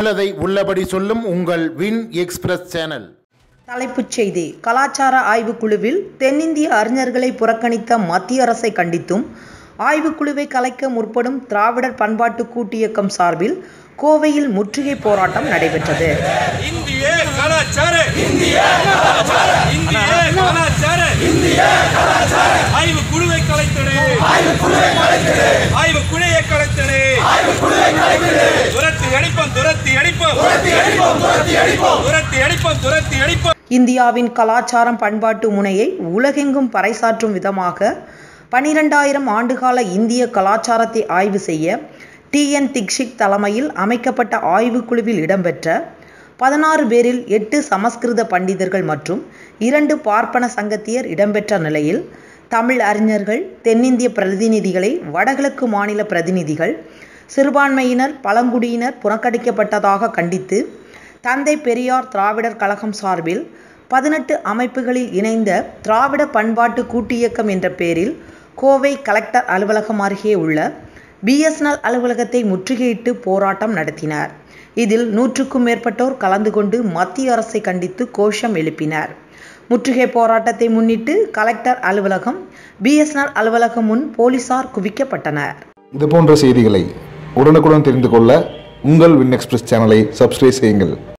உள்ளதை உள்ளபடி சொல்லும் உங்கள் வின் எக்ஸ்பிரஸ் சேனல் தலைப்புச் செய்தி கலாச்சார ஆய்வுக்குழுவில் தென்னிந்திய அறிஞர்களை புறக்கணித்த மத்திய அரசை கண்டித்தும் ஆய்வுக்குழுவை கலைக்க முற்படும் திராவிடர் பண்பாட்டு கூட்டியக்கம் சார்பில் கோவையில் முற்றுகை போராட்டம் நடைபெற்றது இந்திய கலாச்சார இந்திய கலாச்சார இந்திய கலாச்சார இந்திய கலாச்சார ஆய்வு குழுவை கலைத்தடு ஆய்வு குழுவை கலைத்தடு ஆய்வு குழுவை கலைத்தடு ஆய்வு குழுவை கலைத்தடு துரத்தி அடிப்போம் துரத்தி அடிப்போம் துரத்தி அடிப்போம் துரத்தி அடிப்போம் துரத்தி அடிப்போம் துரத்தி அடிப்போம் இந்தியாவின் கலாச்சாரம் பண்பாட்டு முனையை உலகெங்கும் பறைசாற்றும் விதமாக பனிரெண்டாயிரம் ஆண்டுகால இந்திய கலாச்சாரத்தை ஆய்வு செய்ய டி என் திக்ஷிக் தலைமையில் அமைக்கப்பட்ட ஆய்வுக்குழுவில் இடம்பெற்ற பதினாறு பேரில் எட்டு சமஸ்கிருத பண்டிதர்கள் மற்றும் இரண்டு பார்ப்பன சங்கத்தியர் இடம்பெற்ற நிலையில் தமிழ் அறிஞர்கள் தென்னிந்திய பிரதிநிதிகளை வடகிழக்கு மாநில பிரதிநிதிகள் சிறுபான்மையினர் பழங்குடியினர் புறக்கணிக்கப்பட்டதாக கண்டித்து தந்தை பெரியார் திராவிடர் கழகம் சார்பில் பதினெட்டு அமைப்புகளில் இணைந்த திராவிட பண்பாட்டு கூட்டியக்கம் என்ற பெயரில் கோவை கலெக்டர் அலுவலகம் அருகே உள்ள பிஎஸ்என்எல் அலுவலகத்தை முற்றுகையிட்டு போராட்டம் நடத்தினார் இதில் நூற்றுக்கும் மேற்பட்டோர் கலந்து கொண்டு மத்திய அரசை கண்டித்து கோஷம் எழுப்பினர் முற்றுகை போராட்டத்தை முன்னிட்டு கலெக்டர் அலுவலகம் பிஎஸ்என்எல் அலுவலகம் முன் போலீசார் குவிக்கப்பட்டனர் இது போன்ற செய்திகளை உடனுக்குடன் தெரிந்து கொள்ள உங்கள் வின் எக்ஸ்பிரஸ் சேனலை சப்ஸ்கிரைப் செய்யுங்கள்